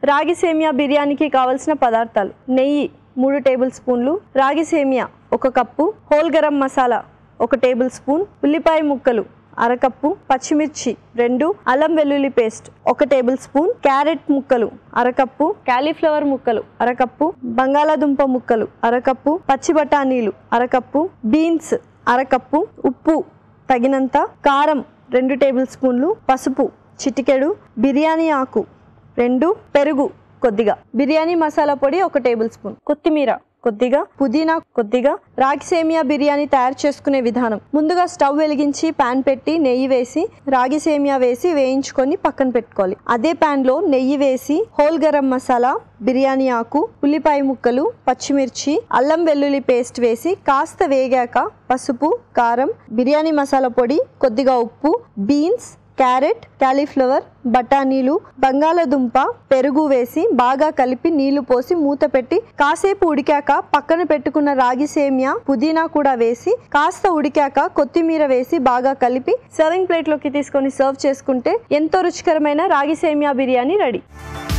రాగి సేమియా బిర్యానీకి కావలసిన పదార్థాలు నెయ్యి మూడు టేబుల్ స్పూన్లు రాగి సేమియా ఒక కప్పు హోల్ గరం మసాలా ఒక టేబుల్ స్పూన్ ఉల్లిపాయ ముక్కలు అరకప్పు పచ్చిమిర్చి రెండు అల్లం వెల్లుల్లి పేస్ట్ ఒక టేబుల్ స్పూన్ క్యారెట్ ముక్కలు అరకప్పు క్యాలీఫ్లవర్ ముక్కలు అరకప్పు బంగాళాదుంప ముక్కలు అరకప్పు పచ్చి బఠానీలు అరకప్పు బీన్స్ అరకప్పు ఉప్పు తగినంత కారం రెండు టేబుల్ స్పూన్లు పసుపు చిటికెడు బిర్యానీ ఆకు రెండు పెరుగు కొద్దిగా బిర్యానీ మసాలా పొడి ఒక టేబుల్ స్పూన్ కొత్తిమీర కొద్దిగా పుదీనా కొద్దిగా రాగి సేమియా బిర్యానీ తయారు చేసుకునే విధానం ముందుగా స్టవ్ వెలిగించి పాన్ పెట్టి నెయ్యి వేసి రాగి సేమియా వేసి వేయించుకొని పక్కన పెట్టుకోవాలి అదే పాన్ లో నెయ్యి వేసి హోల్ గరం మసాలా బిర్యానీ ఆకు ఉల్లిపాయ ముక్కలు పచ్చిమిర్చి అల్లం వెల్లుల్లి పేస్ట్ వేసి కాస్త వేగాక పసుపు కారం బిర్యానీ మసాలా పొడి కొద్దిగా ఉప్పు బీన్స్ క్యారెట్ క్యాలీఫ్లవర్ బఠానీలు బంగాళదుంప పెరుగు వేసి బాగా కలిపి నీళ్లు పోసి మూత పెట్టి కాసేపు ఉడికాక పక్కన పెట్టుకున్న రాగి సేమియా పుదీనా కూడా వేసి కాస్త ఉడికాక కొత్తిమీర వేసి బాగా కలిపి సర్వింగ్ ప్లేట్లోకి తీసుకొని సర్వ్ చేసుకుంటే ఎంతో రుచికరమైన రాగి సేమియా బిర్యానీ రెడీ